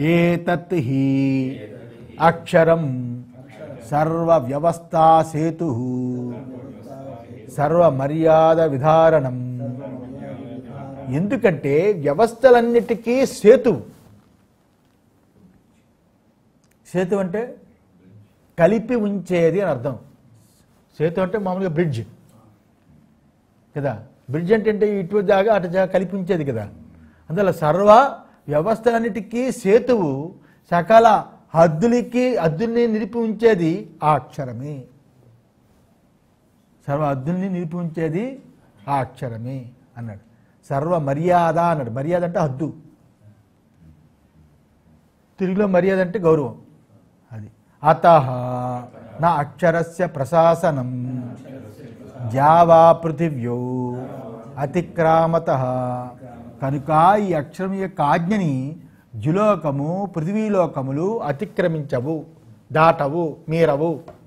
ఏతత్ హి అక్షరం సర్వ వ్యవస్థా సేతు సర్వ మర్యాద విధారణం ఎందుకంటే వ్యవస్థలన్నిటికీ సేతు సేతు అంటే కలిపి ఉంచేది అని అర్థం సేతు అంటే మామూలుగా బ్రిడ్జ్ కదా బ్రిడ్జ్ అంటే అంటే ఇటు జాగా అటు జాగా కలిపి ఉంచేది కదా అందువల్ల సర్వ వ్యవస్థలన్నిటికీ సేతువు సకల హద్దులకి హద్దుల్ని నిలిపి ఉంచేది ఆ అక్షరమే సర్వ హద్దుల్ని నిలిపి ఉంచేది ఆ అక్షరమే అన్నాడు సర్వ మర్యాద అన్నాడు మర్యాద అంటే హద్దు తెలుగులో మర్యాద అంటే గౌరవం అది అత నా అక్షరస్య ప్రశాసనం జావా పృథివ్యో అతిక్రామత కనుక ఈ అక్షరం యొక్క ఆజ్ఞని జులోకము పృథివీలోకములు అతిక్రమించవు దాటవు మీరవు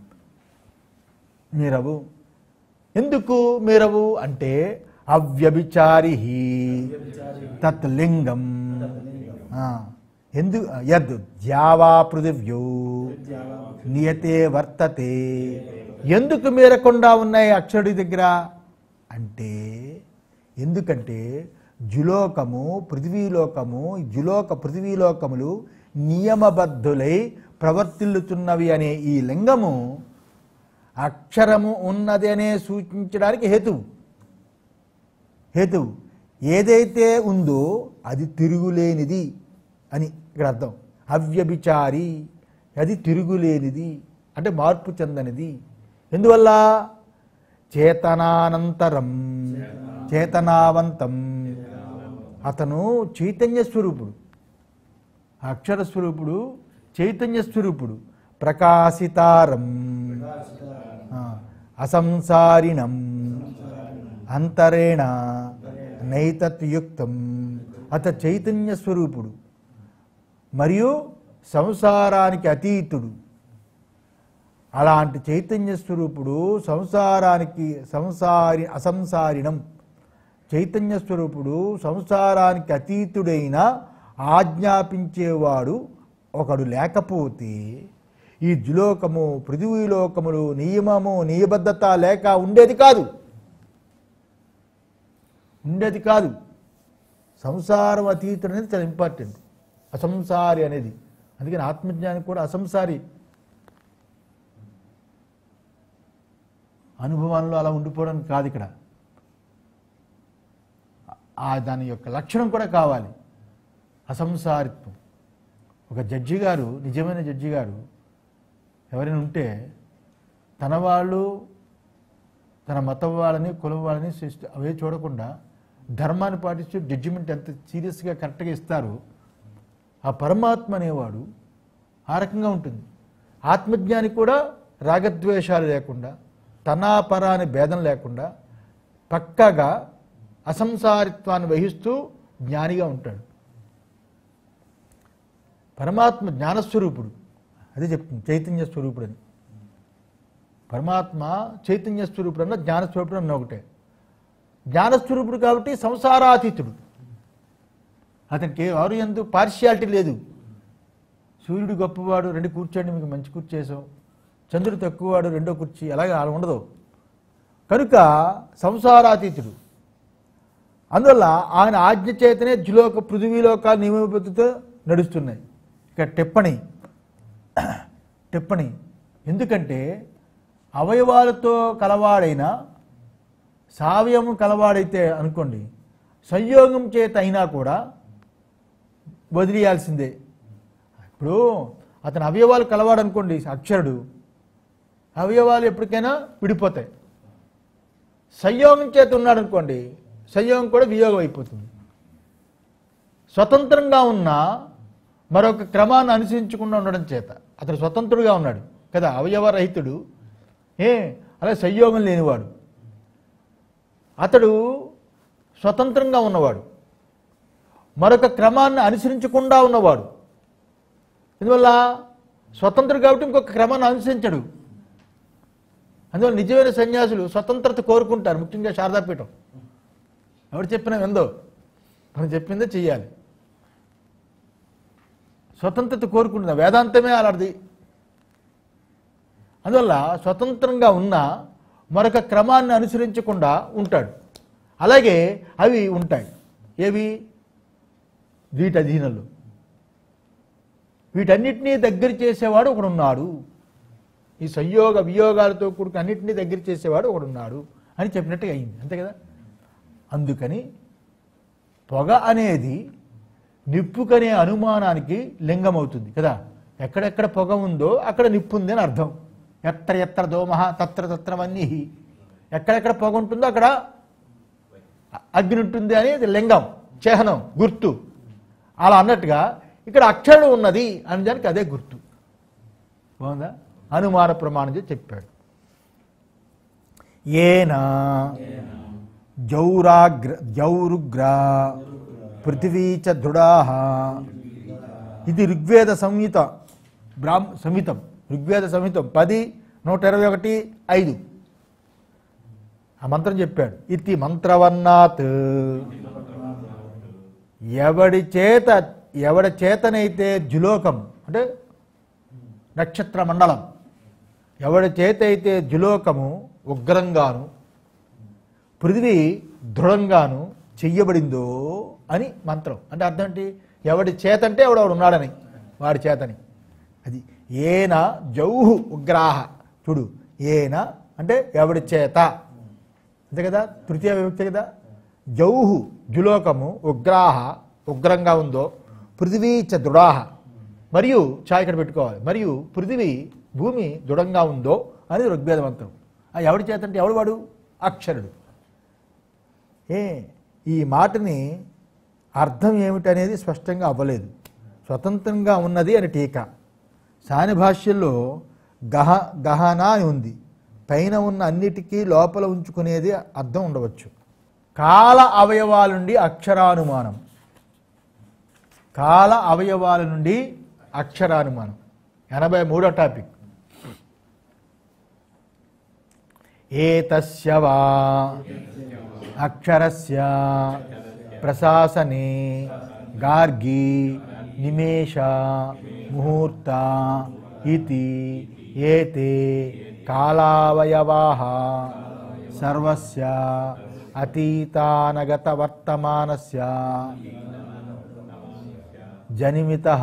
మీరవు ఎందుకు మీరవు అంటే అవ్యభిచారి తత్ లింగం ఆ, ఎందు యద్ ద్యావా పృథివ్యో నియతే వర్తతే ఎందుకు మీరకుండా ఉన్నాయి అక్షరుడి దగ్గర అంటే ఎందుకంటే జులోకము పృథివీలోకము జులోక పృథివీలోకములు నియమబద్ధులై ప్రవర్తిల్లుతున్నవి అనే ఈ లింగము అక్షరము ఉన్నది అనే సూచించడానికి హేతువు హేతువు ఏదైతే ఉందో అది తిరుగులేనిది అని ఇక్కడ అర్థం అవ్యభిచారి అది తిరుగులేనిది అంటే మార్పు చెందనిది ఎందువల్ల చేతనానంతరం చేతనావంతం అతను చైతన్య స్వరూపుడు అక్షర స్వరూపుడు చైతన్య స్వరూపుడు ప్రకాశితారం ఆ, అసంసారిణం అంతరేణ నైతత్యుక్తం అత చైతన్య స్వరూపుడు మరియు సంసారానికి అతీతుడు అలాంటి చైతన్య స్వరూపుడు సంసారానికి సంసారి అసంసారిణం చైతన్య స్వరూపుడు సంసారానికి అతీతుడైన ఆజ్ఞాపించేవాడు ఒకడు లేకపోతే ఈ ద్యులోకము పృథివీలోకములు నియమము నియబద్ధత లేక ఉండేది కాదు ఉండేది కాదు సంసారం అతీతుడు అనేది చాలా ఇంపార్టెంట్ అసంసారి అనేది అందుకని ఆత్మజ్ఞాని కూడా అసంసారి అనుభవంలో అలా ఉండిపోవడం కాదు ఇక్కడ ఆ దాని యొక్క లక్షణం కూడా కావాలి అసంసారిత్వం ఒక జడ్జి గారు నిజమైన జడ్జి గారు ఎవరైనా ఉంటే తన వాళ్ళు తన మతం వాళ్ళని కులం వాళ్ళని సిస్ట- అవే చూడకుండా ధర్మాన్ని పాటిస్తూ జడ్జిమెంట్ ఎంత సీరియస్గా కరెక్ట్గా ఇస్తారు ఆ పరమాత్మ అనేవాడు ఆ రకంగా ఉంటుంది ఆత్మజ్ఞాని కూడా రాగద్వేషాలు లేకుండా తనా పరా అనే భేదం లేకుండా పక్కాగా అసంసారిత్వాన్ని వహిస్తూ జ్ఞానిగా ఉంటాడు పరమాత్మ జ్ఞానస్వరూపుడు అదే చెప్తుంది చైతన్య స్వరూపుడు అని పరమాత్మ చైతన్య స్వరూపుడు అన్న జ్ఞానస్వరూపుడు అన్న ఒకటే జ్ఞానస్వరూపుడు కాబట్టి సంసారాతీతుడు అతనికి ఎవరు ఎందు పార్షియాలిటీ లేదు సూర్యుడు గొప్పవాడు రెండు కూర్చోండి మీకు మంచి కుర్చీ వేసాం చంద్రుడు తక్కువవాడు రెండో కుర్చీ అలాగే అలా ఉండదు కనుక సంసారాతీతుడు అందువల్ల ఆయన ఆజ్ఞ చేతనే జులోక పృథివీలోక నియమబద్ధతో నడుస్తున్నాయి ఇక టిప్పణి టిప్పణి ఎందుకంటే అవయవాలతో కలవాడైన సావయవం కలవాడైతే అనుకోండి సంయోగం చేత అయినా కూడా వదిలేయాల్సిందే ఇప్పుడు అతని అవయవాలు కలవాడు అనుకోండి అక్షరుడు అవయవాలు ఎప్పటికైనా విడిపోతాయి సంయోగం చేత ఉన్నాడు అనుకోండి సంయోగం కూడా వియోగం అయిపోతుంది స్వతంత్రంగా ఉన్న మరొక క్రమాన్ని అనుసరించకుండా ఉండడం చేత అతడు స్వతంత్రుడుగా ఉన్నాడు కదా అవయవరహితుడు ఏ అలా సంయోగం లేనివాడు అతడు స్వతంత్రంగా ఉన్నవాడు మరొక క్రమాన్ని అనుసరించకుండా ఉన్నవాడు అందువల్ల స్వతంత్రుడు కాబట్టి ఇంకొక క్రమాన్ని అనుసరించడు అందువల్ల నిజమైన సన్యాసులు స్వతంత్రత కోరుకుంటారు ముఖ్యంగా శారదాపీఠం ఎవరు చెప్పినా ఎందో మనం చెప్పిందే చెయ్యాలి స్వతంత్రత కోరుకుంటుంది వేదాంతమే అలాంటిది అందువల్ల స్వతంత్రంగా ఉన్న మరొక క్రమాన్ని అనుసరించకుండా ఉంటాడు అలాగే అవి ఉంటాయి ఏవి వీటి అధీనంలో వీటన్నిటినీ దగ్గర చేసేవాడు ఒకడున్నాడు ఈ సంయోగ వియోగాలతో కూడుకు అన్నిటినీ దగ్గర చేసేవాడు ఒకడున్నాడు అని చెప్పినట్టుగా అయింది అంతే కదా అందుకని పొగ అనేది నిప్పుకనే అనుమానానికి లింగం అవుతుంది కదా ఎక్కడెక్కడ పొగ ఉందో అక్కడ నిప్పు ఉంది అని అర్థం ఎత్ర ఎత్ర దోమహ తత్ర తత్రమన్నీ ఎక్కడెక్కడ పొగ ఉంటుందో అక్కడ అగ్ని ఉంటుంది అనేది లింగం చిహ్నం గుర్తు అలా అన్నట్టుగా ఇక్కడ అక్షరం ఉన్నది అని దానికి అదే గుర్తు బాగుందా అనుమాన ప్రమాణం చేసి చెప్పాడు ఏనా జౌరాగ్ర జౌరుగ్ర పృథివీ చ దృఢా ఇది ఋగ్వేద సంహిత బ్రాహ్మ సంహితం ఋగ్వేద సంహితం పది నూట ఇరవై ఒకటి ఐదు ఆ మంత్రం చెప్పాడు ఇది మంత్రవన్నాత్ ఎవడి చేత ఎవడి చేతనైతే జులోకం అంటే నక్షత్ర మండలం ఎవడి చేత అయితే జులోకము ఉగ్రంగాను పృథివీ దృఢంగాను చెయ్యబడిందో అని మంత్రం అంటే అర్థం ఏంటి ఎవడి చేత అంటే ఎవడెవడు ఉన్నాడని వాడి చేతని అది ఏన జౌహు ఉగ్రాహ చూడు ఏన అంటే ఎవడి చేత అంతే కదా తృతీయ విభక్తి కదా జౌహు జులోకము ఉగ్రాహ ఉగ్రంగా ఉందో పృథివీ చ దృఢాహ మరియు ఛాయ్ ఇక్కడ పెట్టుకోవాలి మరియు పృథివీ భూమి దృఢంగా ఉందో అని ఋగ్వేద మంత్రం ఆ ఎవడి చేత అంటే ఎవడు వాడు అక్షరుడు ఏ ఈ మాటని అర్థం ఏమిటనేది స్పష్టంగా అవ్వలేదు స్వతంత్రంగా ఉన్నది అని టీకా సాని భాష్యంలో గహ గహన అని ఉంది పైన ఉన్న అన్నిటికీ లోపల ఉంచుకునేది అర్థం ఉండవచ్చు కాల అవయవాల నుండి అక్షరానుమానం కాల అవయవాల నుండి అక్షరానుమానం ఎనభై మూడో టాపిక్ ఏతస్య వా అక్షరస్య ప్రశాసనే గార్గి నిమేష ముహూర్త ఇతి ఏతే కాలావయవాః సర్వస్య అతీతానగత వర్తమానస్య జనిమితః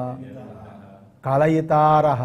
కలయితారః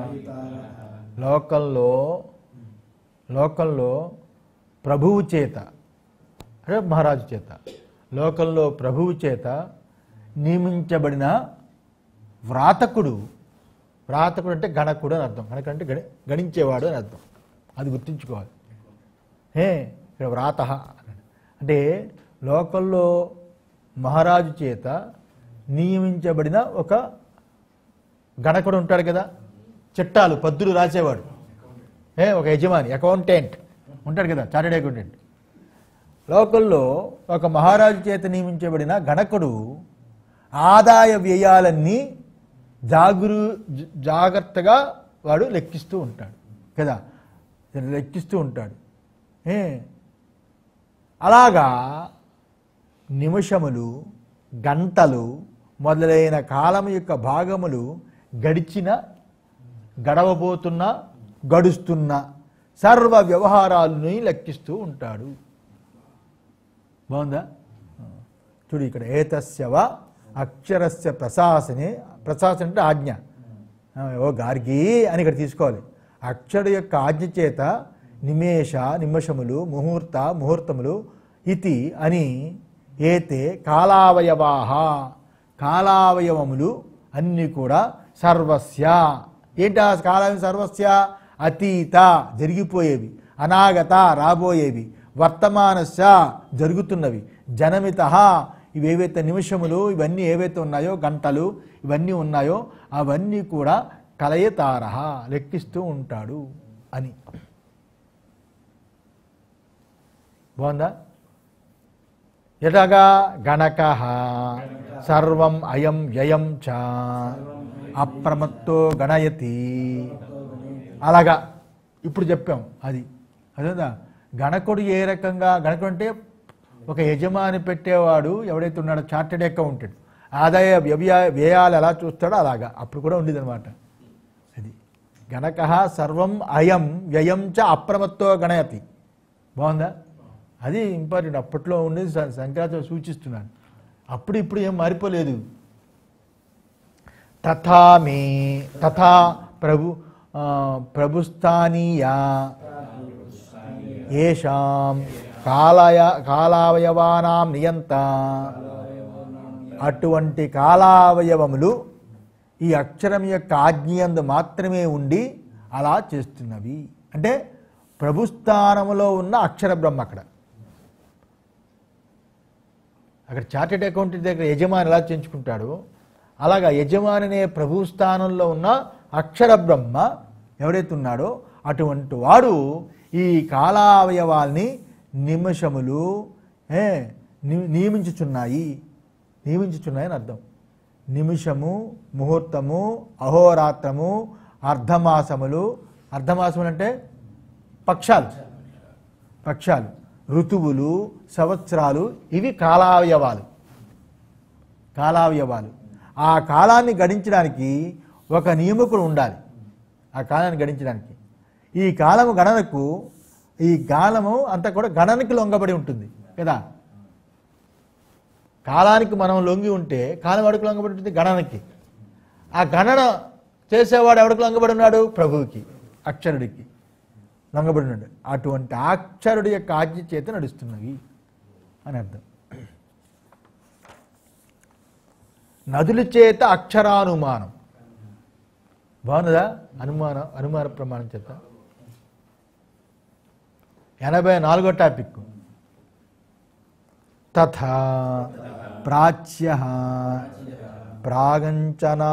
లోకంలో లోకంలో ప్రభువు చేత అంటే మహారాజు చేత లోకంలో ప్రభువు చేత నియమించబడిన వ్రాతకుడు వ్రాతకుడు అంటే గణకుడు అని అర్థం గణకుడు అంటే గణి గణించేవాడు అని అర్థం అది గుర్తుంచుకోవాలి హే ఇక్కడ వ్రాత అంటే లోకంలో మహారాజు చేత నియమించబడిన ఒక గణకుడు ఉంటాడు కదా చిట్టాలు పద్దులు రాసేవాడు ఏ ఒక యజమాని అకౌంటెంట్ ఉంటాడు కదా చార్టెడ్ అకౌంటెంట్ లోకల్లో ఒక మహారాజు చేత నియమించబడిన గణకుడు ఆదాయ వ్యయాలన్నీ జాగురు జ- జాగ్రత్తగా వాడు లెక్కిస్తూ ఉంటాడు కదా లెక్కిస్తూ ఉంటాడు ఏ అలాగా నిమిషములు గంటలు మొదలైన కాలం యొక్క భాగములు గడిచిన గడవబోతున్న గడుస్తున్న సర్వ వ్యవహారాలని లెక్కిస్తూ ఉంటాడు బాగుందా చూడు ఇక్కడ ఏతస్యవ అక్షరస్య ప్రశాసనే ప్రశాసన అంటే ఆజ్ఞ ఆ, ఓ గార్గి అని ఇక్కడ తీసుకోవాలి అక్షరుడు యొక్క ఆజ్ఞ చేత నిమేష నిమిషములు ముహూర్త ముహూర్తములు ఇతి అని ఏతే కాలావయవాహ కాలావయవములు అన్నీ కూడా సర్వస్య ఏంటి ఆ కాలం సర్వస్య అతీత జరిగిపోయేవి అనాగత రాబోయేవి వర్తమానస్య జరుగుతున్నవి జనమిత ఇవేవైతే నిమిషములు ఇవన్నీ ఏవైతే ఉన్నాయో గంటలు ఇవన్నీ ఉన్నాయో అవన్నీ కూడా కలయతార లెక్కిస్తూ ఉంటాడు అని బాగుందా ఎలాగా గణక సర్వం అయం వ్యయం చ అప్రమత్తో గణయతి అలాగా ఇప్పుడు చెప్పాం అది అదేదా గణకుడు ఏ రకంగా గణకుడు అంటే ఒక యజమాని పెట్టేవాడు ఎవడైతే ఉన్నాడో చార్టెడ్ అకౌంటెంట్ ఆదాయ వ్యయ వ్యయాలు ఎలా చూస్తాడో అలాగా అప్పుడు కూడా ఉండేదన్నమాట అది గణక సర్వం అయం వ్యయం చ అప్రమత్తో గణయతి బాగుందా అది ఇంపార్టెంట్ అప్పట్లో ఉండేది శ- శంకరాచార్య సూచిస్తున్నాను అప్పుడు ఇప్పుడు ఏం మారిపోలేదు తథా మే తథా ప్రభు ఆ, ప్రభుస్థానీయా ఏషాం కాలయ కాలావయవానాం నియంత అటువంటి కాలావయవములు ఈ అక్షరం యొక్క ఆజ్ఞయందు మాత్రమే ఉండి అలా చేస్తున్నవి అంటే ప్రభుస్థానములో ఉన్న అక్షర బ్రహ్మ అక్కడ అక్కడ చార్టెడ్ అకౌంటెంట్ దగ్గర యజమాని ఎలా చేయించుకుంటాడో అలాగా యజమాని అనే ప్రభు స్థానంలో ఉన్న అక్షర బ్రహ్మ ఎవరైతే ఉన్నాడో అటువంటి వాడు ఈ కాలావయవాల్ని నిమిషములు ఏ, ని- నియమించుచున్నాయి నియమించుచున్నాయని అర్థం నిమిషము ముహూర్తము అహోరాత్రము అర్ధమాసములు అర్ధమాసములు అంటే పక్షాలు పక్షాలు ఋతువులు సంవత్సరాలు ఇవి కాలావయవాలు కాలావయవాలు ఆ కాలాన్ని గడించడానికి ఒక నియమకుడు ఉండాలి ఆ కాలాన్ని గడించడానికి ఈ కాలము గణనకు ఈ కాలము అంతా కూడా గణనకి లొంగబడి ఉంటుంది కదా కాలానికి మనం లొంగి ఉంటే కాలం ఎవడికి లొంగబడి ఉంటుంది గణనకి ఆ గణన చేసేవాడు ఎవడికి లొంగబడి ఉన్నాడు ప్రభువుకి అక్షరుడికి లొంగబడి ఉన్నాడు అటువంటి అక్షరుడి యొక్క ఆజ్ఞ చేత నడుస్తున్నవి అని అర్థం నదుల చేత అక్షరానుమానం బాగున్నదా అనుమానం అనుమాన ప్రమాణం చేత ఎనభై నాలుగో టాపిక్ తథా ప్రాచ్య ప్రాగంచనా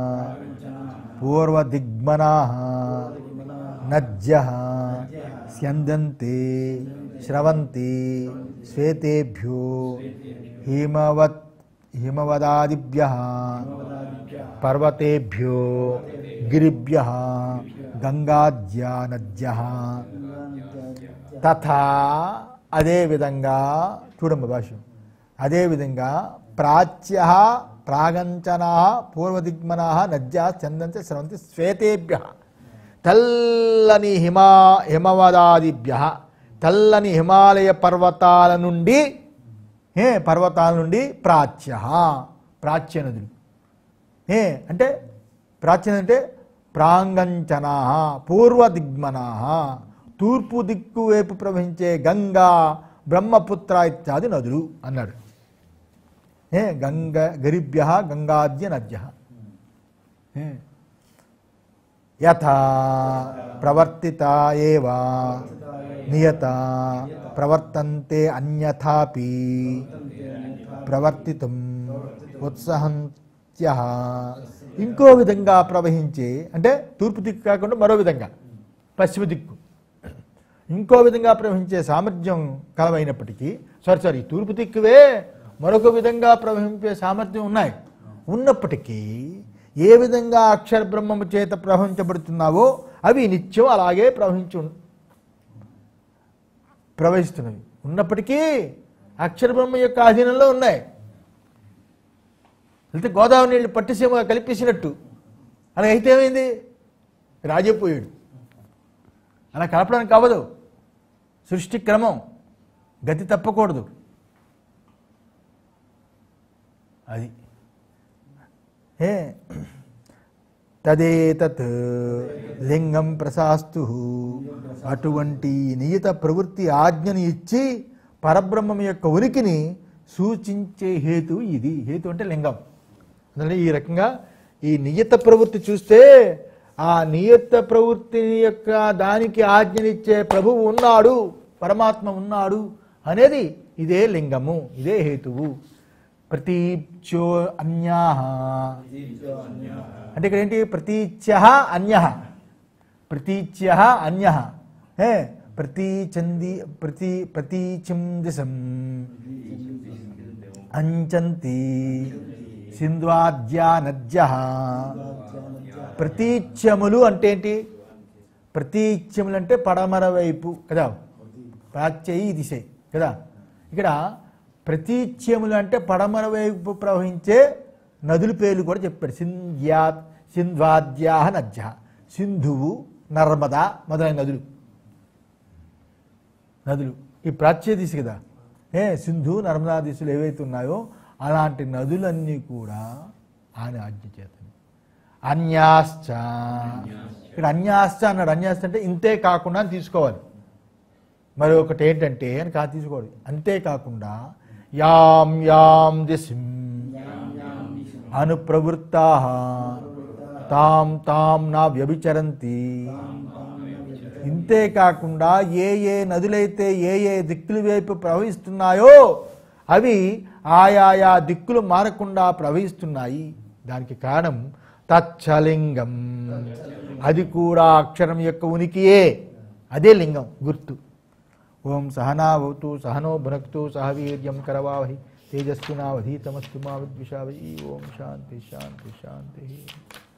పూర్వదిగ్మనా నద్య స్యందంతే స్రవంతి శ్వేతేభ్యో హిమవత్ హిమవదాదిభ్య పర్వతేభ్యో గిరిభ్య గంగాద్యా నద్య తథా అదేవిధంగా చూడమ్మ భాష్యం అదేవిధంగా ప్రాచ్య ప్రాగంచనా పూర్వదిగ్మనా నద్యా చందంతి స్రవంతి శ్వేతేభ్య తెల్లని హిమా హిమవదాదిభ్య తెల్లని హిమాలయ పర్వతాల నుండి ఏ పర్వతాల నుండి ప్రాచ్య ప్రాచ్య నదులు ఏ అంటే ప్రాచీన అంటే ప్రాంగంచనా పూర్వదిగ్మనా తూర్పు దిక్కు వైపు ప్రవహించే గంగా బ్రహ్మపుత్ర ఇత్యాది నదులు అన్నాడు ఏ గంగ గరిభ్య గంగాద్య నద్య ఏ యథా ప్రవర్తిత ఏవ నియత ప్రవర్తంతే అన్యథాపి ప్రవర్తితం ఉత్సహంత్య ఇంకో విధంగా ప్రవహించే అంటే తూర్పు దిక్కు కాకుండా మరో విధంగా పశ్చిమ దిక్కు ఇంకో విధంగా ప్రవహించే సామర్థ్యం కలవైనప్పటికీ సారీ సారీ తూర్పు దిక్కువే మరొక విధంగా ప్రవహించే సామర్థ్యం ఉన్నాయి ఉన్నప్పటికీ ఏ విధంగా అక్షర బ్రహ్మము చేత ప్రవహించబడుతున్నావో అవి నిత్యం అలాగే ప్రవహించు ప్రవహిస్తున్నవి ఉన్నప్పటికీ అక్షర బ్రహ్మ యొక్క అధీనంలో ఉన్నాయి అయితే గోదావరి నీళ్ళు పట్టిసీమ కలిపేసినట్టు అలా అయితే ఏమైంది రాజైపోయాడు అలా కలపడానికి అవ్వదు సృష్టి క్రమం గతి తప్పకూడదు అది ఏ తదేతత్ లింగం ప్రశాస్తు అటువంటి నియత ప్రవృత్తి ఆజ్ఞని ఇచ్చి పరబ్రహ్మం యొక్క ఉనికిని సూచించే హేతు ఇది హేతు అంటే లింగం అందులో ఈ రకంగా ఈ నియత ప్రవృత్తి చూస్తే ఆ నియత ప్రవృత్తి యొక్క దానికి ఆజ్ఞనిచ్చే ప్రభువు ఉన్నాడు పరమాత్మ ఉన్నాడు అనేది ఇదే లింగము ఇదే హేతువు ప్రతీచ్యో అన్యా అంటే ఇక్కడ ఏంటి ప్రతీచ్య అన్య ప్రతీచ్య అన్య ఏ ప్రతీచంది ప్రతి ప్రతీచిందిసం అంచంతి సింధ్వాద్యా నద్య ప్రతీచ్యములు అంటే ఏంటి ప్రతీచ్యములు అంటే పడమర వైపు కదా ప్రాచ్యయి దిశ కదా ఇక్కడ ప్రతీచ్యములు అంటే పడమర వైపు ప్రవహించే నదుల పేర్లు కూడా చెప్పాడు సింధ్యా సింధ్వాద్యా నద్య సింధువు నర్మదా మొదలైన నదులు నదులు ఈ ప్రాచ్య దిశ కదా ఏ సింధు నర్మదా దిశలు ఏవైతే ఉన్నాయో అలాంటి నదులన్నీ కూడా ఆయన ఆజ్ఞ చేతని అన్యాశ్చ ఇక్కడ అన్యాశ్చ అన్నాడు అన్యాశ్చ అంటే ఇంతే కాకుండా అని తీసుకోవాలి మరి ఒకటి ఏంటంటే అని కా తీసుకోవాలి అంతేకాకుండా యాం యాం దిశం అనుప్రవృత్తా తాం తాం నా వ్యభిచరంతి ఇంతే కాకుండా ఏ ఏ నదులైతే ఏ ఏ దిక్కుల వైపు ప్రవహిస్తున్నాయో అవి ఆయాయా దిక్కులు మారకుండా ప్రవహిస్తున్నాయి దానికి కారణం తచ్చలింగం అది కూడా అక్షరం యొక్క ఉనికియే అదే లింగం గుర్తు ఓం సహనావతు సహనో భునక్తు సహ వీర్యం కరవావహి తేజస్వినావధీతమస్తు మా విద్విషావహి ఓం శాంతి శాంతి శాంతి